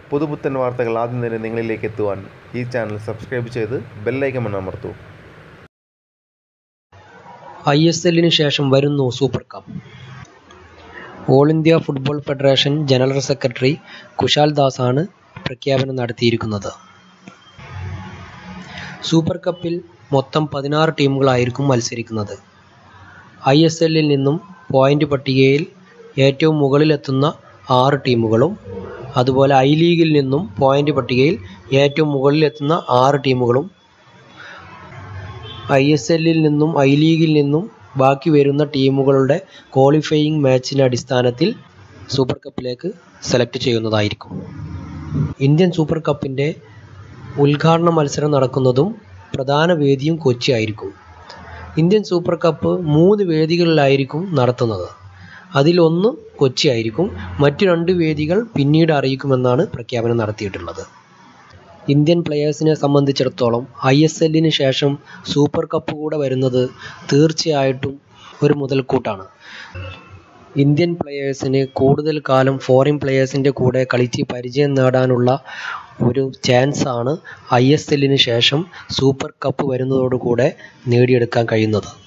പുതുപുത്തൻ വാർത്തകൾ ആദ്യം തന്നെ നിങ്ങളിലേക്ക് എത്തുവാൻ ഈ ചാനൽ സബ്സ്ക്രൈബ് ചെയ്ത് ബെല്ലൈക്കൺ അമർത്തൂ ഐ എസ് എല്ലിന് ശേഷം വരുന്നു super cup all India football federation general secretary Kushal Das ആണ് പ്രഖ്യാപനം നടത്തിയിരിക്കുന്നത് സൂപ്പർ കപ്പിൽ മൊത്തം പതിനാറ് ടീമുകളായിരിക്കും മത്സരിക്കുന്നത് ഐ എസ് എല്ലിൽ നിന്നും പോയിന്റ് പട്ടികയിൽ ഏറ്റവും മുകളിലെത്തുന്ന ആറ് ടീമുകളും അതുപോലെ ഐ ലീഗിൽ നിന്നും പോയിന്റ് പട്ടികയിൽ ഏറ്റവും മുകളിലെത്തുന്ന ആറ് ടീമുകളും ഐ എസ് എല്ലിൽ നിന്നും ഐ ലീഗിൽ നിന്നും ബാക്കി വരുന്ന ടീമുകളുടെ ക്വാളിഫയിങ് മാച്ചിൻ്റെ അടിസ്ഥാനത്തിൽ സൂപ്പർ കപ്പിലേക്ക് സെലക്ട് ചെയ്യുന്നതായിരിക്കും ഇന്ത്യൻ സൂപ്പർ കപ്പിൻ്റെ ഉദ്ഘാടന മത്സരം നടക്കുന്നതും പ്രധാന വേദിയും കൊച്ചി ആയിരിക്കും ഇന്ത്യൻ സൂപ്പർ കപ്പ് മൂന്ന് വേദികളിലായിരിക്കും നടത്തുന്നത് അതിലൊന്ന് കൊച്ചി ആയിരിക്കും മറ്റു രണ്ട് വേദികൾ പിന്നീട് അറിയിക്കുമെന്നാണ് പ്രഖ്യാപനം നടത്തിയിട്ടുള്ളത് ഇന്ത്യൻ പ്ലെയേഴ്സിനെ സംബന്ധിച്ചിടത്തോളം ഐ എസ് എല്ലിന് ശേഷം സൂപ്പർ കപ്പ് കൂടെ വരുന്നത് തീർച്ചയായിട്ടും ഒരു മുതൽക്കൂട്ടാണ് ഇന്ത്യൻ പ്ലെയേഴ്സിന് കൂടുതൽ കാലം ഫോറിൻ പ്ലെയേഴ്സിൻ്റെ കൂടെ കളിച്ച് പരിചയം നേടാനുള്ള ഒരു ചാൻസാണ് ഐ എസ് എല്ലിന് ശേഷം സൂപ്പർ കപ്പ് വരുന്നതോടുകൂടെ നേടിയെടുക്കാൻ കഴിയുന്നത്